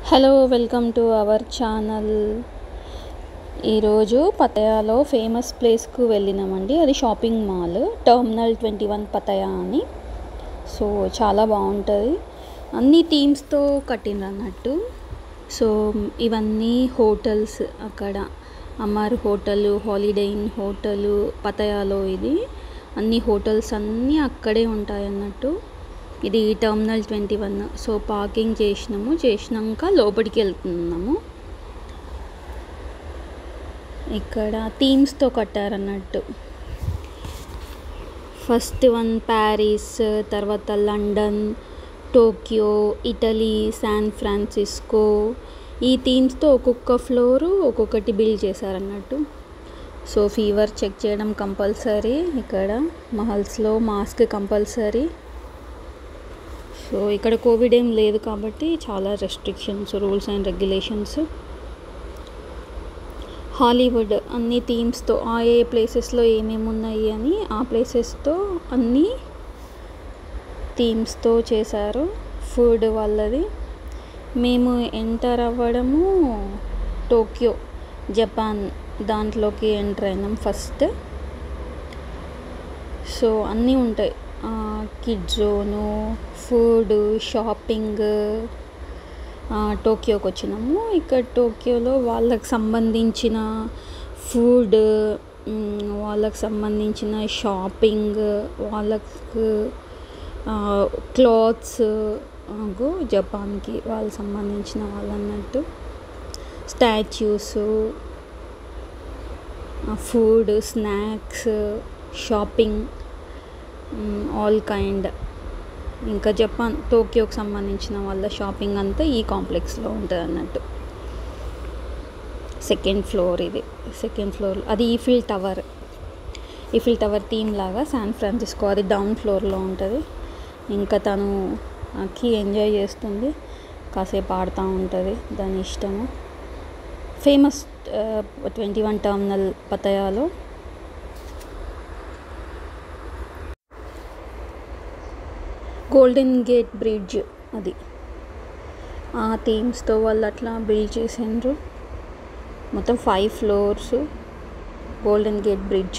hello welcome to our channel ఈరోజు పతయాలో famous ప్లేస్కు వెళ్ళినామండి అది shopping mall terminal twenty one Pattaya అని సో చాలా బాగుంటుంది అన్ని థీమ్స్తో కట్టిండ్రు అన్నట్టు సో ఇవన్నీ హోటల్స్ అక్కడ Amari hotel holiday inn hotel పతయాలో ఇది అన్ని హోటల్స్ అన్నీ అక్కడే ఉంటాయి అన్నట్టు ఇది terminal twenty one so parking చేసినాము చేసినాక లోపలికి వెళ్తున్నాము ఇక్కడ థీమ్స్తో కట్టారన్నట్టు ఫస్ట్ వన్ ప్యారిస్ తర్వాత London Tokyo Italy San Francisco ఈ థీమ్స్తో ఒక్కొక్క ఫ్లోరు ఒక్కొక్కటి బిల్డ్ చేశారన్నట్టు సో ఫీవర్ చెక్ చేయడం కంపల్సరీ ఇక్కడ మహల్స్లో మాస్క్ కంపల్సరీ సో ఇక్కడ కోవిడ్ ఏం లేదు కాబట్టి చాలా restrictions rules and regulations Hollywood అన్ని థీమ్స్తో ఆ ఏ ప్లేసెస్లో ఏమేమి ఉన్నాయి అని ఆ ప్లేసెస్తో అన్ని థీమ్స్తో చేశారు ఫుడ్ వాళ్ళది మేము ఎంటర్ అవ్వడము టోక్యో జపాన్ దాంట్లోకి ఎంటర్ అయినాం ఫస్ట్ సో అన్నీ ఉంటాయి కిడ్ జోను ఫుడ్ షాపింగ్ టోక్యోకి వచ్చినాము ఇక్కడ టోక్యోలో వాళ్ళకి సంబంధించిన ఫుడ్ వాళ్ళకి సంబంధించిన షాపింగ్ వాళ్ళకు క్లాత్స్ జపాన్కి వాళ్ళకి సంబంధించిన వాళ్ళు అన్నట్టు statues food snacks shopping all kind ఇంకా జపాన్ టోక్యోకి సంబంధించిన వాళ్ళ షాపింగ్ అంతా ఈ కాంప్లెక్స్లో ఉంటుంది అన్నట్టు సెకండ్ ఫ్లోర్ ఇది సెకండ్ ఫ్లోర్ అది Eiffel tower Eiffel tower theme లాగా శాన్ ఫ్రాన్సిస్కో అది డౌన్ ఫ్లోర్లో ఉంటుంది ఇంకా తను అక్కి ఎంజాయ్ చేస్తుంది కాసేపు ఆడుతూ ఉంటుంది దాని ఇష్టము ఫేమస్ ట్వంటీ వన్ టర్మినల్ పతయాలో గోల్డెన్ గేట్ బ్రిడ్జ్ అది ఆ థీమ్స్తో వాళ్ళు అట్లా బిల్డ్ చేసిండ్రు మొత్తం five floors golden gate bridge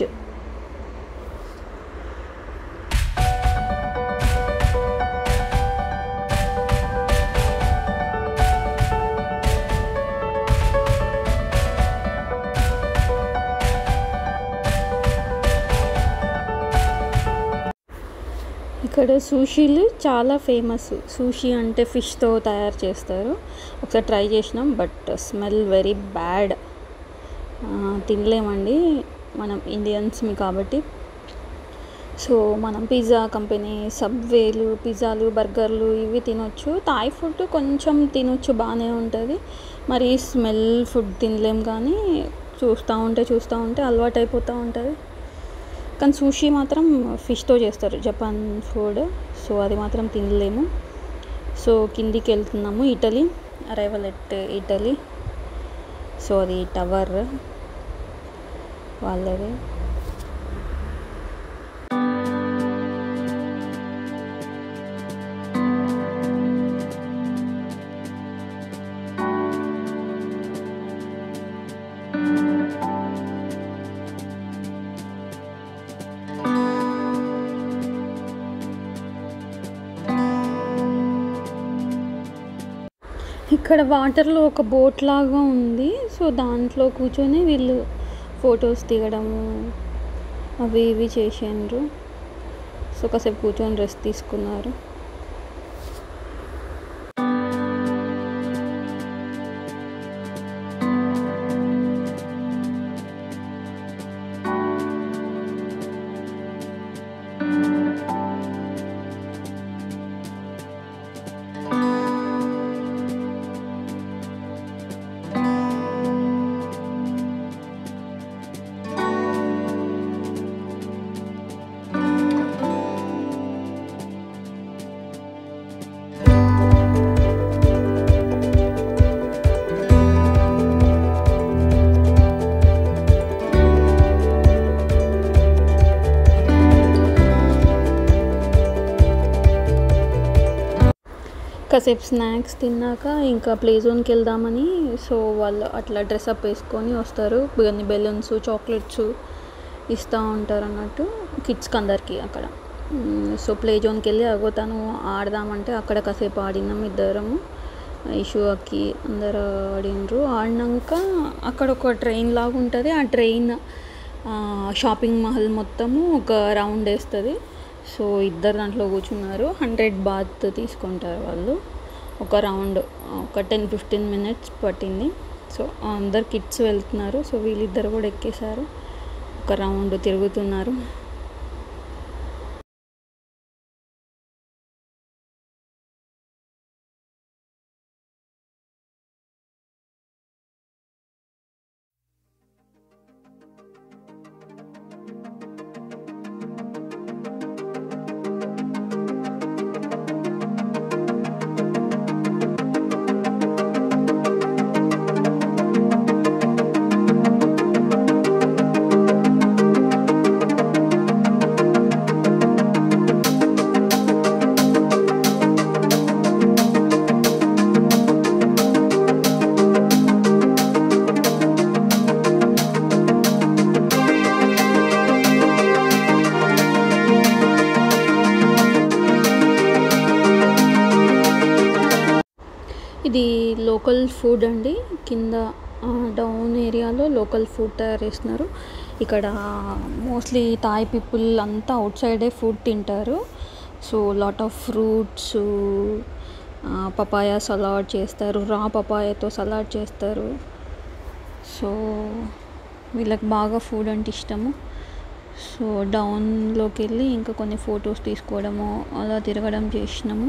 ఇక్కడ సూషీలు చాలా ఫేమస్ సూషీ అంటే ఫిష్తో తయారు చేస్తారు ఒకసారి ట్రై చేసినాం బట్ స్మెల్ వెరీ బ్యాడ్ తినలేమండి మనం ఇండియన్స్మి కాబట్టి సో మనం పిజ్జా కంపెనీ సబ్వేలు పిజ్జాలు బర్గర్లు ఇవి తినొచ్చు థాయ్ ఫుడ్ కొంచెం తినొచ్చు బాగానే ఉంటుంది మరి స్మెల్ ఫుడ్ తినలేం కానీ చూస్తూ ఉంటే చూస్తూ ఉంటే అలవాటు అయిపోతూ ఉంటుంది కానీ సూషీ మాత్రం ఫిష్తో చేస్తారు జపాన్ ఫుడ్ సో అది మాత్రం తినలేము సో కిందికి వెళ్తున్నాము Italy arrival at Italy so అది టవర్ వాళ్ళది ఇక్కడ వాటర్లో ఒక బోట్ లాగా ఉంది సో దాంట్లో కూర్చొని వీళ్ళు ఫొటోస్ దిగడము అవి ఇవి చేసిండ్రు సో కాసేపు కూర్చొని రెస్ట్ తీసుకున్నారు కాసేపు స్నాక్స్ తిన్నాక ఇంకా ప్లే జోన్కి వెళ్దామని సో వాళ్ళు అట్లా డ్రెస్అప్ వేసుకొని వస్తారు కొన్ని బెలూన్స్ చాక్లెట్స్ ఇస్తూ ఉంటారు అన్నట్టు కిడ్స్కి అందరికీ అక్కడ మ్, సో ప్లే జోన్కి వెళ్ళి అగో తను ఆడదామంటే అక్కడ కాసేపు ఆడినాం ఇద్దరము ఇషు అక్కి అందరు ఆడినరు ఆడినాక అక్కడ ఒక ట్రైన్ లాగా ఉంటుంది ఆ ట్రైన్ షాపింగ్ మాల్ మొత్తము ఒక రౌండ్ వేస్తుంది సో ఇద్దరు దాంట్లో కూర్చున్నారు హండ్రెడ్ బాత్ తీసుకుంటారు వాళ్ళు ఒక రౌండ్ ఒక టెన్ ఫిఫ్టీన్ మినిట్స్ పట్టింది సో అందరు కిడ్స్ వెళ్తున్నారు సో వీళ్ళిద్దరు కూడా ఎక్కేశారు ఒక రౌండ్ తిరుగుతున్నారు ఇది లోకల్ ఫుడ్ అండి కింద ఆ, డౌన్ ఏరియాలో లోకల్ ఫుడ్ తయారు చేస్తున్నారు ఇక్కడ మోస్ట్లీ థాయ్ పీపుల్ అంతా అవుట్ సైడే ఫుడ్ తింటారు so lot of fruits papaya salad చేస్తారు రా పపాయతో సలాడ్ చేస్తారు సో వీళ్ళకి బాగా ఫుడ్ అంటే ఇష్టము సో డౌన్లోకి వెళ్ళి ఇంకా కొన్ని ఫొటోస్ తీసుకోవడము అలా తిరగడం చేసినాము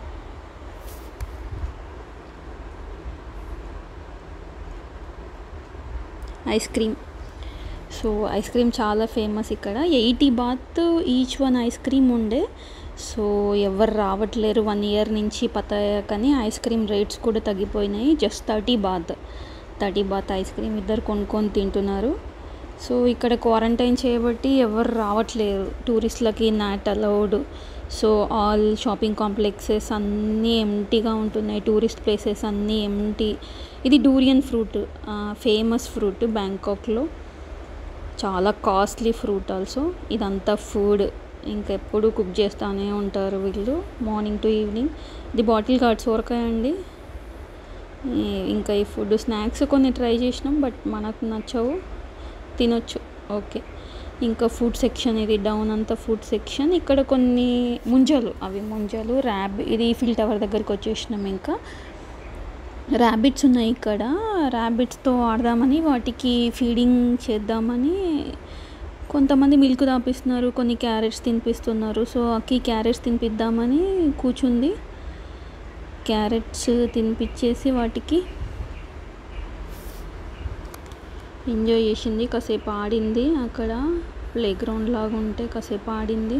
ice cream so ice cream చాలా ఫేమస్ ఇక్కడ eighty baht each one ice cream ఉండే సో ఎవరు రావట్లేరు వన్ ఇయర్ నుంచి పతాయకని ఐస్ క్రీమ్ రేట్స్ కూడా తగ్గిపోయినాయి just thirty baht thirty baht ice cream ఇద్దరు కొనుక్కొని తింటున్నారు సో ఇక్కడ క్వారంటైన్ చేయబట్టి ఎవరు రావట్లేరు టూరిస్ట్లకి not allowed so all shopping complexes అన్నీ ఎంటీగా ఉంటున్నాయి టూరిస్ట్ ప్లేసెస్ అన్నీ ఎంటీ ఇది డూరియన్ ఫ్రూట్ ఫేమస్ ఫ్రూట్ బ్యాంకాక్లో చాలా కాస్ట్లీ ఫ్రూట్ ఆల్సో ఇదంతా ఫుడ్ ఇంకెప్పుడు కుక్ చేస్తూనే ఉంటారు వీళ్ళు మార్నింగ్ టు ఈవినింగ్ ఇది బాటిల్ గార్డ్స్ సోరకాయ అండి ఈ- ఇంకా ఈ ఫుడ్ స్నాక్స్ కొన్ని ట్రై చేసినాం బట్ మనకు నచ్చవు తినొచ్చు ఓకే ఇంకా ఫుడ్ సెక్షన్ ఇది డౌన్ అంతా ఫుడ్ సెక్షన్ ఇక్కడ కొన్ని ముంజలు అవి ముంజలు ర్యాబ్ ఇది ఈఫిల్ టవర్ దగ్గరికి వచ్చేసినాం ఇంకా ర్యాబిట్స్ ఉన్నాయి ఇక్కడ ర్యాబిట్స్తో ఆడదామని వాటికి ఫీడింగ్ చేద్దామని కొంతమంది మిల్క్ తాపిస్తున్నారు కొన్ని క్యారెట్స్ తినిపిస్తున్నారు సో అక్కి క్యారెట్స్ తినిపిద్దామని కూర్చుంది క్యారెట్స్ తినిపించేసి వాటికి ఎంజాయ్ చేసింది కాసేపు ఆడింది అక్కడ ప్లే గ్రౌండ్ లాగా ఉంటే కాసేపు ఆడింది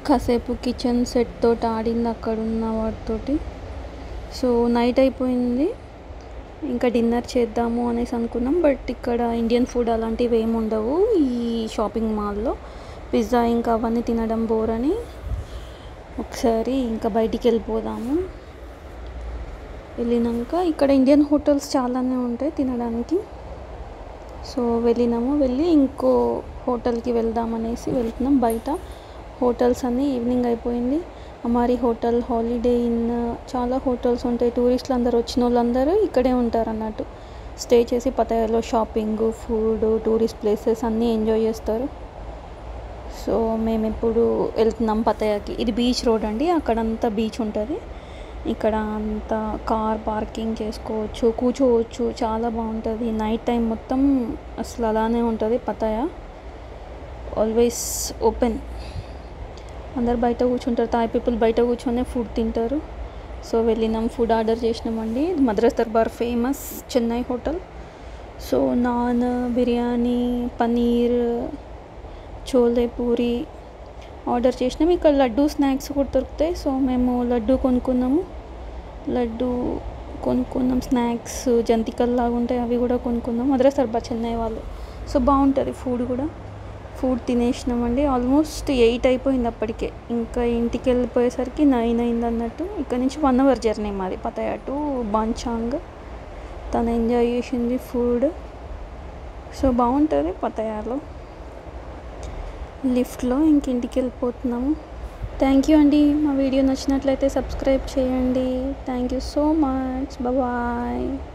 కాసేపు కిచెన్ సెట్ తోటి ఆడింది అక్కడ ఉన్న వాటితోటి సో నైట్ అయిపోయింది ఇంకా డిన్నర్ చేద్దాము అనేసి అనుకున్నాం బట్ ఇక్కడ ఇండియన్ ఫుడ్ అలాంటివి ఏమి ఉండవు ఈ షాపింగ్ మాల్లో పిజ్జా ఇంకా అవన్నీ తినడం బోర్ అని ఒకసారి ఇంకా బయటికి వెళ్ళిపోదాము వెళ్ళినాక ఇక్కడ ఇండియన్ హోటల్స్ చాలానే ఉంటాయి తినడానికి సో వెళ్ళినాము వెళ్ళి ఇంకో హోటల్కి వెళ్దామనేసి వెళ్తున్నాం బయట హోటల్స్ అన్నీ ఈవినింగ్ అయిపోయింది అమారి హోటల్ హాలిడే ఇన్ చాలా హోటల్స్ ఉంటాయి టూరిస్టులు అందరూ వచ్చిన వాళ్ళందరూ ఇక్కడే ఉంటారు అన్నట్టు స్టే చేసి పతాయాలో షాపింగ్ ఫుడ్ టూరిస్ట్ ప్లేసెస్ అన్నీ ఎంజాయ్ చేస్తారు సో మేము ఇప్పుడు వెళ్తున్నాం పతయాకి ఇది బీచ్ రోడ్ అండి అక్కడంతా బీచ్ ఉంటుంది ఇక్కడ అంతా కార్ పార్కింగ్ చేసుకోవచ్చు కూర్చోవచ్చు చాలా బాగుంటుంది నైట్ టైం మొత్తం అసలు అలానే ఉంటుంది పతాయ ఆల్వేస్ ఓపెన్ అందరు బయట కూర్చుంటారు థాయ్ పీపుల్ బయట కూర్చొని ఫుడ్ తింటారు సో వెళ్ళినాం ఫుడ్ ఆర్డర్ చేసినామండి Madras Darbar famous Chennai hotel so naan biryani paneer chole puri order చేసినాం ఇక్కడ లడ్డు స్నాక్స్ కూడా దొరుకుతాయి సో మేము లడ్డు కొనుక్కున్నాము లడ్డు కొనుక్కున్నాం స్నాక్స్ జంతికల్ లాగా ఉంటాయి అవి కూడా కొనుక్కున్నాం మద్రాస్ దర్బార్ చెన్నై వాళ్ళు సో బాగుంటుంది ఫుడ్ కూడా ఫుడ్ తినేసినామండి ఆల్మోస్ట్ ఎయిట్ అయిపోయింది అప్పటికే ఇంకా ఇంటికి వెళ్ళిపోయేసరికి నైన్ అయింది అన్నట్టు ఇక్కడ నుంచి వన్ అవర్ జర్నీ మాది పతాయ టు బాంచాంగ్ తను ఎంజాయ్ చేసింది ఫుడ్ సో బాగుంటుంది పతాయాలో లిఫ్ట్లో ఇంక ఇంటికి వెళ్ళిపోతున్నాము థ్యాంక్ యూ అండి మా వీడియో నచ్చినట్లయితే సబ్స్క్రైబ్ చేయండి thank you so much bye